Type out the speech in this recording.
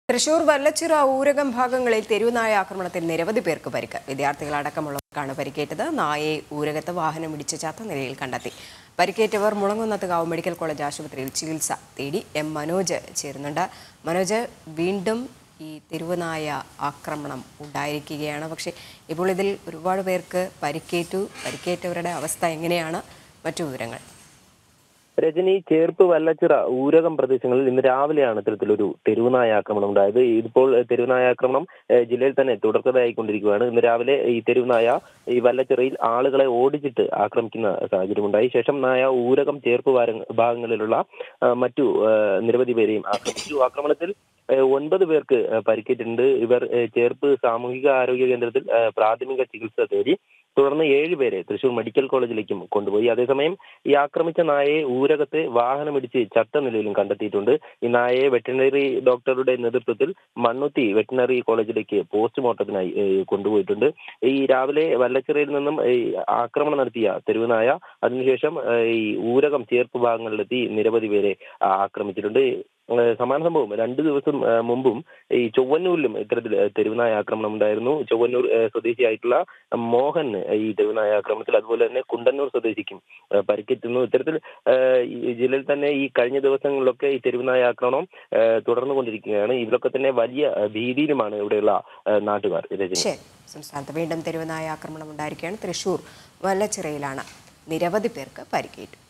തൃശൂർ വല്ലച്ചിറ ഊരകം ഭാഗങ്ങളിൽ തെരുവുനായ ആക്രമണത്തിൽ നിരവധി പേർക്ക് പരിക്ക് വിദ്യാർത്ഥികളടക്കമുള്ളവർക്കാണ് പരിക്കേറ്റത് നായയെ ഊരകത്ത് വാഹനം ഇടിച്ച് ചത്ത നിലയിൽ കണ്ടെത്തി പരിക്കേറ്റവർ മുളങ്ങുന്നത്തുകാവ് മെഡിക്കൽ കോളേജ് ആശുപത്രിയിൽ ചികിത്സ തേടി എം മനോജ് ചേരുന്നുണ്ട് മനോജ് വീണ്ടും ഈ തെരുവുനായ ആക്രമണം ഉണ്ടായിരിക്കുകയാണ് പക്ഷേ ഇപ്പോൾ ഇതിൽ ഒരുപാട് പേർക്ക് പരിക്കേറ്റു പരിക്കേറ്റവരുടെ അവസ്ഥ എങ്ങനെയാണ് മറ്റു വിവരങ്ങൾ രജനി ചേർപ്പ് വല്ലച്ചിറ ഊരകം പ്രദേശങ്ങളിൽ ഇന്ന് രാവിലെയാണ് ഇത്തരത്തിലൊരു തെരുവുനായ ആക്രമണം ഉണ്ടായത് ഇതിപ്പോൾ തെരുവുനായ ആക്രമണം ഏഹ്, ജില്ലയിൽ തന്നെ തുടർക്കഥയായിക്കൊണ്ടിരിക്കുകയാണ് ഇന്ന് രാവിലെ ഈ തെരുവുനായ ഈ വല്ലച്ചിറയിൽ ആളുകളെ ഓടിച്ചിട്ട് ആക്രമിക്കുന്ന സാഹചര്യമുണ്ടായി ശേഷം നായ ഊരകം ചേർപ്പ് വാര- ഭാഗങ്ങളിലുള്ള ആ, മറ്റു ആ, നിരവധി പേരെയും ആക്രമിച്ചു ആക്രമണത്തിൽ ഏഹ്, ഒൻപത് പേർക്ക് ഏഹ്, പരിക്കേറ്റിട്ടുണ്ട് ഇവർ ഏഹ്, ചേർപ്പ് സാമൂഹിക ആരോഗ്യ കേന്ദ്രത്തിൽ ഏഹ്, പ്രാഥമിക ചികിത്സ തേടി തുടർന്ന് ഏഴുപേരെ തൃശൂർ മെഡിക്കൽ കോളേജിലേക്കും കൊണ്ടുപോയി അതേസമയം ഈ ആക്രമിച്ച നായയെ ഊരകത്തെ വാഹനമിടിച്ച് ചത്ത നിലയിലും കണ്ടെത്തിയിട്ടുണ്ട് ഈ നായയെ വെറ്റിനറി ഡോക്ടറുടെ നേതൃത്വത്തിൽ മണ്ണുത്തി വെറ്റിനറി കോളേജിലേക്ക് പോസ്റ്റ്മോർട്ടത്തിനായി ഏഹ്, കൊണ്ടുപോയിട്ടുണ്ട് ഈ രാവിലെ വല്ലച്ചിറയിൽ നിന്നും ഈ ആക്രമണം നടത്തിയ തെരുവുനായ അതിനുശേഷം ഏഹ്, ഈ ഊരകം ചേർപ്പ് ഭാഗങ്ങളിലെത്തി നിരവധി പേരെ ആ, ആക്രമിച്ചിട്ടുണ്ട് ഏഹ്, സമാന സംഭവം രണ്ടു ദിവസം ഏഹ്, മുമ്പും ഈ ചൊവ്വന്നൂരിലും ഇത്തരത്തിൽ ഏഹ്, തെരുവുനായ ആക്രമണം ഉണ്ടായിരുന്നു ചൊവ്വന്നൂർ ഏഹ്, സ്വദേശിയായിട്ടുള്ള മോഹൻ ഈ തെരുവുനായ ആക്രമണത്തിൽ അതുപോലെ തന്നെ കുണ്ടന്നൂർ സ്വദേശിക്കും ഏഹ്, പരിക്കേറ്റുന്നു ഇത്തരത്തിൽ ഏഹ്, ഈ ജില്ലയിൽ തന്നെ ഈ കഴിഞ്ഞ ദിവസങ്ങളിലൊക്കെ ഈ തെരുവുനായ ആക്രമണം ഏഹ്, തുടർന്നുകൊണ്ടിരിക്കുകയാണ് ഇതിലൊക്കെ തന്നെ വലിയ ഏഹ്, ഭീതിയിലുമാണ് ഇവിടെയുള്ള ഏഹ്, നാട്ടുകാർ രജനി ശരി സംസ്ഥാനത്ത് വീണ്ടും തെരുവുനായ ആക്രമണം ഉണ്ടായിരിക്കുകയാണ് തൃശൂർ വല്ലച്ചിറയിലാണ് നിരവധി പേർക്ക് പരിക്കേറ്റു